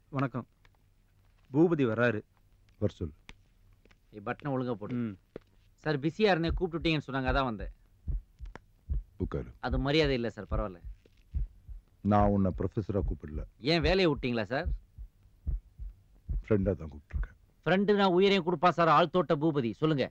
வணக்கம் பூபதி வர்றாரு வர சொல்லு பட்டனை ஒழுங்கா போடு ம் சார் பிஸியா இருந்தேன் கூப்பிட்டுட்டீங்கன்னு சொன்னாங்க அதான் வந்தேன் உட்காரு அது மரியாதை இல்லை சார் பரவாயில்ல நான் உன்னை ப்ரொஃபஸராக கூப்பிடல ஏன் வேலையை விட்டீங்களா சார் ஃப்ரெண்டாக தான் கூப்பிட்டுருக்கேன் ஃப்ரெண்டு நான் உயிரையும் கொடுப்பா சார் ஆள் தோட்ட பூபதி சொல்லுங்க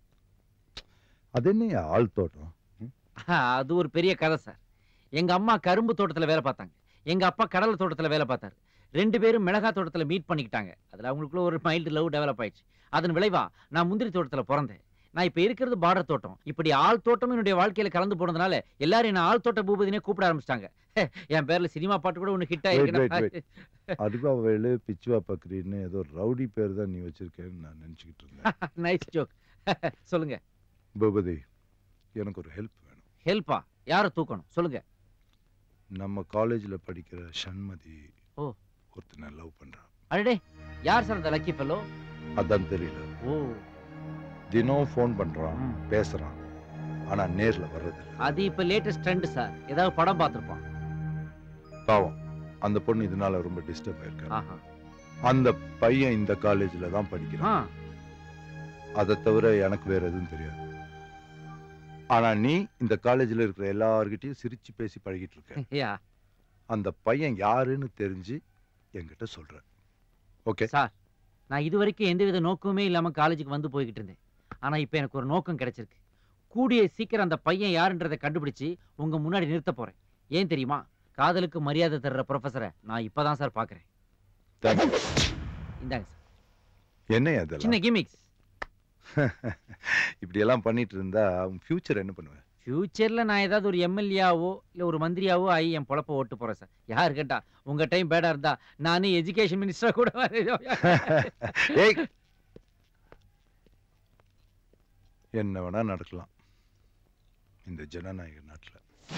அது என்ன ஆள் தோட்டம் அது ஒரு பெரிய கதை சார் எங்க அம்மா கரும்பு தோட்டத்துல வேலை பார்த்தாங்க எங்க அப்பா கடலை தோட்டத்துல வேலை பார்த்தாரு ரெண்டு பேரும் மிளகா தோட்டத்துல மீட் பண்ணிக்கிட்டாங்க அதுல அவங்களுக்குள்ள ஒரு மைல்டு லவ் டெவலப் ஆயிடுச்சு அதன் விளைவா நான் முந்திரி தோட்டத்துல பிறந்தேன் நான் இப்ப இருக்கிறது பார்டர் தோட்டம் இப்படி ஆள் தோட்டம் என்னுடைய வாழ்க்கையில கலந்து போனதுனால எல்லாரும் என்ன ஆள் தோட்ட பூபதினே கூப்பிட ஆரம்பிச்சிட்டாங்க என் பேர்ல சினிமா பாட்டு கூட ஒண்ணு ஹிட் Wait, wait, ஆயிருக்கு அருவா வேலு பிச்சுவா பக்ரின்னு ஏதோ ரவுடி பேர் தான் நீ வச்சிருக்கேன்னு நான் நினச்சிக்கிட்டு இருந்தேன் நைஸ் ஜோக் சொல்லுங்க பூபதி எனக்கு ஒரு ஹெல்ப் வேணும் ஹெல்ப்பா யாரை தூக்கணும் சொல்லுங்க நம்ம காலேஜில் படிக்கிற ஷண்மதி ஓ. ஒருத்தனை லவ் பண்ணுறான் அடடே யார் சார் அந்த லக்கி ஃபெல்லோ அதான் தெரியல ஓ தினம் ஃபோன் பண்ணுறான் ம். பேசுகிறான் ஆனால் நேரில் வர்றதில்ல அது இப்ப லேட்டஸ்ட் ட்ரெண்ட் சார் ஏதாவது படம் பார்த்திருப்பான் பாவம் அந்த பொண்ணு இதனால ரொம்ப டிஸ்டர்ப் ஆயிருக்காரு ஆஹா அந்த பையன் இந்த காலேஜில் தான் படிக்கிறான் ஆ அதை தவிர எனக்கு வேற எதுவும் தெரியாது ஆனா நீ இந்த காலேஜ்ல இருக்கிற எல்லார்கிட்டயும் சிரிச்சு பேசி பழகிட்டு இருக்க யா அந்த பையன் யாருன்னு தெரிஞ்சு என்கிட்ட சொல்ற ஓகே சார் நான் இது வரைக்கும் எந்தவித நோக்கமுமே இல்லாம காலேஜுக்கு வந்து போய்கிட்டு இருந்தேன் ஆனா இப்ப எனக்கு ஒரு நோக்கம் கிடைச்சிருக்கு கூடிய சீக்கிரம் அந்த பையன் யாருன்றதை கண்டுபிடிச்சு உங்க முன்னாடி நிறுத்த போறேன் ஏன் தெரியுமா காதலுக்கு மரியாதை தர்ற ப்ரொஃபஸரை நான் இப்பதான் சார் பாக்குறேன் இந்தாங்க சார் என்ன சின்ன அதெல்லாம் கிமிக்ஸ் இப்படி எல்லாம் பண்ணிட்டு இருந்தா ஃபியூச்சர் என்ன பண்ணுவேன் ஃபியூச்சர்ல நான் ஏதாவது ஒரு எம்எல்ஏவோ இல்ல ஒரு மந்திரியாவோ ஆகி என் பொழப்ப ஓட்டு போறேன் சார் யாரு கேட்டா உங்க டைம் பேடா இருந்தா நானே எஜுகேஷன் மினிஸ்டரா கூட ஏய் என்ன வேணா நடக்கலாம் இந்த ஜனநாயக நாட்டுல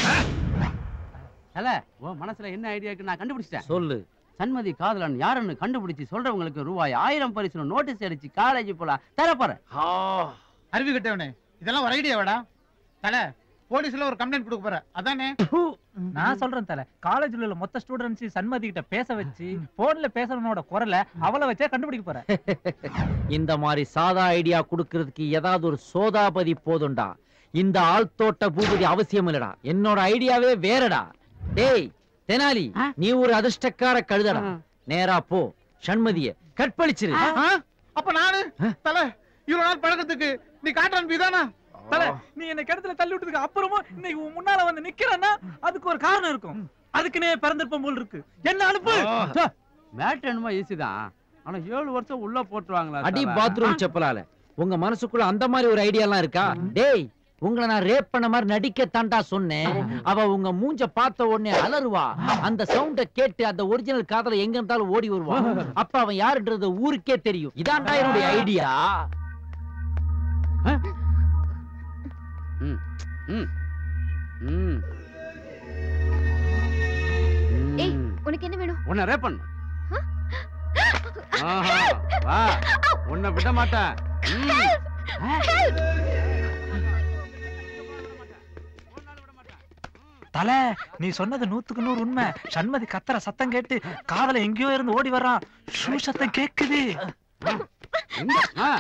தல உன் மனசுல என்ன ஐடியா இருக்கு நான் கண்டுபிடிச்சிட்டேன் சொல்லு சண்மதி காதலன் யாருன்னு கண்டுபிடிச்சு சொல்றவங்களுக்கு ரூபாய் ஆயிரம் பரிசு நோட்டீஸ் அடிச்சு காலேஜ் போலாம் தரப்போறேன் அறிவு கட்டவனே இதெல்லாம் ஒரு ஐடியாவாடா தல போலீஸ்ல ஒரு கம்ப்ளைண்ட் கொடுக்க போற அதானே நான் சொல்றேன் தல காலேஜ்ல உள்ள மொத்த ஸ்டூடெண்ட்ஸ் சண்மதி கிட்ட பேச வச்சு போன்ல பேசுறவனோட குரலை அவளை வச்சே கண்டுபிடிக்க போற இந்த மாதிரி சாதா ஐடியா குடுக்கிறதுக்கு ஏதாவது ஒரு சோதாபதி போதும்டா இந்த ஆழ்த்தோட்ட பூபதி அவசியம் இல்லடா என்னோட ஐடியாவே வேறடா டேய் தெனாலி ஆ? நீ ஒரு அதிர்ஷ்டக்கார கழுதடா நேரா போ சண்மதிய கற்பழிச்சிரு ஆ? அப்ப நானு தல இவ்வளவு நாள் பழக்கத்துக்கு நீ காட்டுறான் பிதானா தல நீ என்ன கிணத்துல தள்ளி விட்டதுக்கு அப்புறமும் இன்னைக்கு உன் முன்னால வந்து நிக்கிறேன்னா அதுக்கு ஒரு காரணம் இருக்கும் அதுக்குன்னே பிறந்திருப்போம் போல் இருக்கு என்ன அனுப்பு மேட் என்னமோ ஈஸி தான் ஆனா ஏழு வருஷம் உள்ள போட்டுருவாங்களா அடி தல? பாத்ரூம் செப்பலால உங்க மனசுக்குள்ள அந்த மாதிரி ஒரு ஐடியா எல்லாம் இருக்கா டேய் உங்களை நான் ரேப் பண்ண மாதிரி நடிக்கத்தான்டா சொன்னேன் அவ உங்க மூஞ்ச பார்த்த உடனே அலறுவா அந்த சவுண்ட கேட்டு அந்த ஒரிஜினல் காதல எங்க இருந்தாலும் ஓடி வருவா அப்ப அவன் யாருன்றது ஊருக்கே தெரியும் இதான்டா என்னுடைய ஐடியா ம். ம். ஏய். ம். உனக்கு என்ன வேணும் உன்னை ரேப் பண்ணு ஆஹா, வா உன்னை விட மாட்டேன் ம். தல நீ சொன்னது நூத்துக்கு நூறு உண்மை சண்மதி கத்துற சத்தம் கேட்டு காதல எங்கேயோ இருந்து ஓடி வர்றான் ஷூ சத்தம் கேக்குது இந்த, ஆ.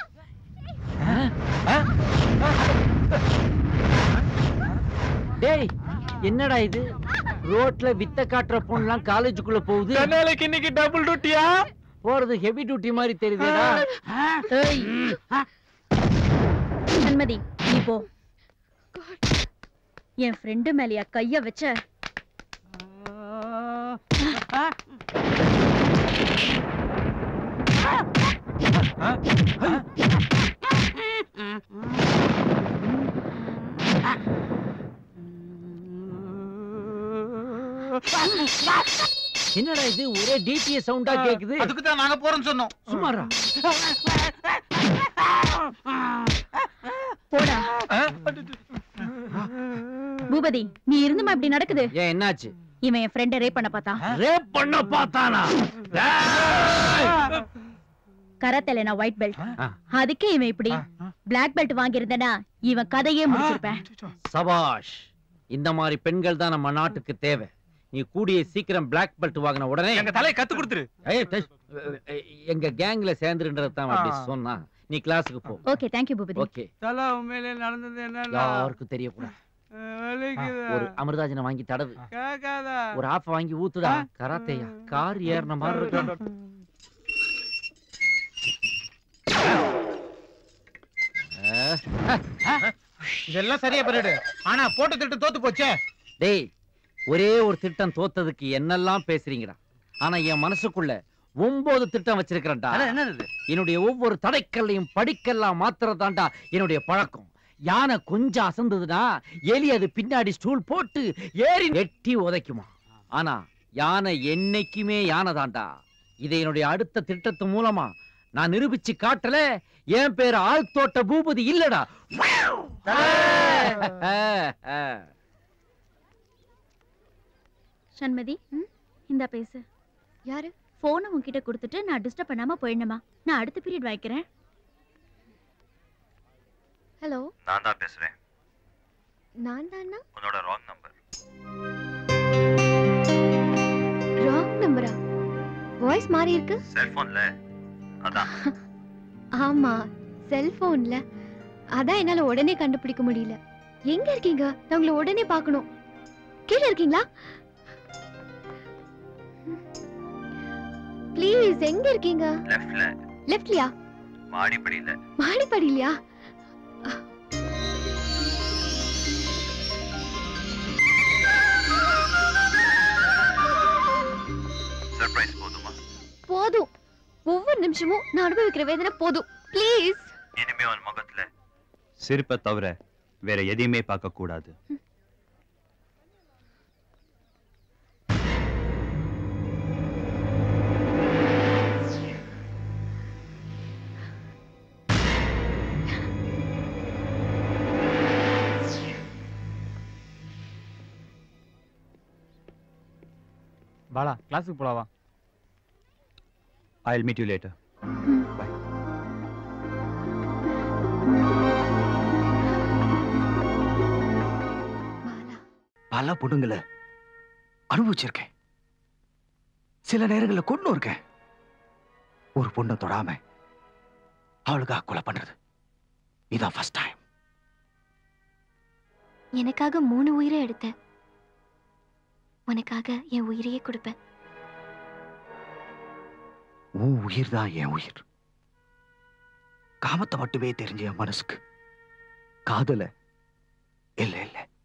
டேய் என்னடா இது ரோட்ல வித்த காட்டுற பொண்ணுலாம் காலேஜுக்குள்ள போகுது நாளைக்கு இன்னைக்கு டபுள் டியூட்டியா போறது ஹெவி டியூட்டி மாதிரி தெரியுதுடா ஏய். சண்மதி நீ போ என் ஃப்ரெண்டு மேலயா கைய வச்ச என்னடா இது ஒரே டிடிஏ சவுண்டா கேக்குது அதுக்கு தான் நாங்க போறோம்னு சொன்னோம் சும்மாடா போடா பூபதி நீ இருந்துமா இப்படி நடக்குது ஏன் என்னாச்சு இவன் என் ஃப்ரெண்ட ரேப் பண்ண பார்த்தா ரேப் பண்ண பார்த்தானா கராத்தேல நான் ஒயிட் பெல்ட் ஆ. அதுக்கே இவன் இப்படி பிளாக் பெல்ட் வாங்கியிருந்தனா இவன் கதையே முடிச்சிருப்பேன் சபாஷ் இந்த மாதிரி பெண்கள் தான் நம்ம நாட்டுக்கு தேவை நீ கூடிய சீக்கிரம் பிளாக் பெல்ட் வாங்கின உடனே எங்க தலையை கத்து கொடுத்துரு ஏய், டேய், எங்க கேங்ல சேர்ந்துருன்றது தான் அப்படி ஆ. சொன்னா நீ கிளாஸுக்கு போ ஓகே தேங்க்யூ பூபதி ஓகே தல உண்மையிலே நடந்தது என்னன்னா யாருக்கும் தெரியக்கூடாது வலிக்குதா ஒரு அமிர்தாஜனை வாங்கி தடவு கேட்காதா ஒரு ஆஃப் வாங்கி ஊத்துடா கராத்தையா கார் ஏறின மாதிரி இருக்கு ஆ, இதெல்லாம் சரியா பண்ணிடு ஆனா போட்டு திட்டு தோத்து போச்சே டேய் ஒரே ஒரு திட்டம் தோத்ததுக்கு என்னெல்லாம் பேசுறீங்கடா ஆனா என் மனசுக்குள்ள ஒன்பது திட்டம் வச்சிருக்கிறேன்டா அதான் என்னது இது? என்னுடைய ஒவ்வொரு தடைக்கல்லையும் படிக்கல்லாம் மாத்திரதான்டா என்னுடைய பழக்கம் யானை கொஞ்சம் அசந்ததுன்னா எலி அது பின்னாடி ஸ்டூல் போட்டு ஏறி வெட்டி உதைக்குமா ஆனா யானை என்னைக்குமே யானை தான்டா இதை என்னுடைய அடுத்த திட்டத்து மூலமா நான் நிரூபிச்சு காட்டல என் பேர் ஆள் தோட்ட பூபதி இல்லடா சண்மதி இந்த பேசு யாரு போனை உன்கிட்ட கொடுத்துட்டு நான் டிஸ்டர்ப் பண்ணாம போயிடணுமா நான் அடுத்த பீரியட் வைக்கிறேன் ஹலோ நான் தான் பேசுறேன் நான் தானா உன்னோட ராங் நம்பர் ராங் நம்பரா வாய்ஸ் மாறி இருக்கு செல்போன்ல அதான் ஆமா செல்போன்ல அதான் என்னால உடனே கண்டுபிடிக்க முடியல எங்க இருக்கீங்க நான் உங்களை உடனே பார்க்கணும் கீழே இருக்கீங்களா ப்ளீஸ் எங்க இருக்கீங்க லெஃப்ட்ல லெஃப்ட்லயா மாடிப்படியில மாடிப்படியிலையா சர்ப்ரைஸ் போதுமா போதும் ஒவ்வொரு நிமிஷமும் நான் அனுபவிக்கிற வேதனை போதும் ப்ளீஸ் இனிமே உன் முகத்துல சிரிப்பை தவிர வேற எதையுமே பார்க்க கூடாது பாலா கிளாஸுக்கு போலாவா ஐ மீட் யூ லேட்டர் பல பொண்ணுங்களை அனுபவிச்சிருக்கேன் சில நேரங்கள்ல கொண்டு இருக்கேன் ஒரு பொண்ணை தொடாம அவளுக்காக கொலை பண்றது இதான் ஃபர்ஸ்ட் டைம் எனக்காக மூணு உயிரை எடுத்தேன் உனக்காக என் உயிரையே கொடுப்பேன் உன் உயிர் தான் என் உயிர் காமத்தை மட்டுமே தெரிஞ்ச என் மனசுக்கு காதல இல்ல இல்ல